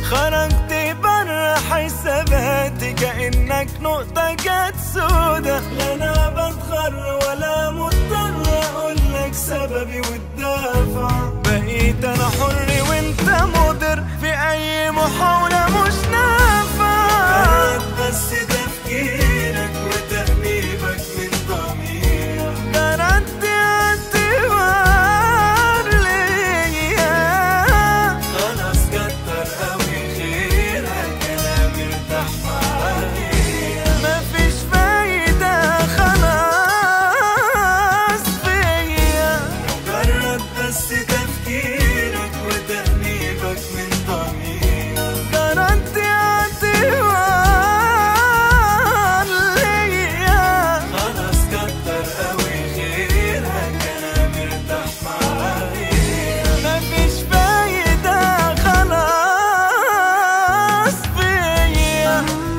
خرجت بره حساباتي كأنك نقطة جت سودا لا أنا بتغر ولا مضطر أقولك سببي والدافع بقيت أنا حر وأنت مضر في أي محاولة مش نافعة بس تفكيرك وتأنيبك من ضميرك جرد اعتبار ليا خلاص كتر قوي خيرك انا مرتاح معايا مفيش فايدة خلاص فيا مجرد بس تفكيرك وتأنيبك من ضميرك جرد اعتبار ليا خلاص كتر قوي خيرك انا مرتاح معايا مفيش فايدة خلاص فيا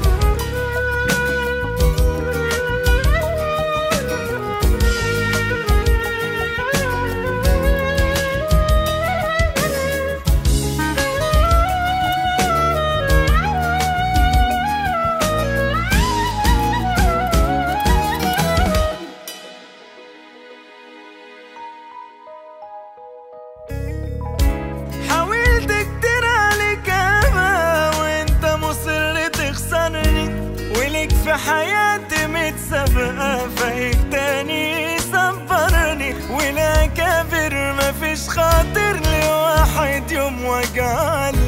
حاولت كتير عليك اما وانت مصر تخسرني وليك في حياتي متسابقة فايق تاني صبرني ولا كافر مفيش خاطر لواحد يوم وجعلي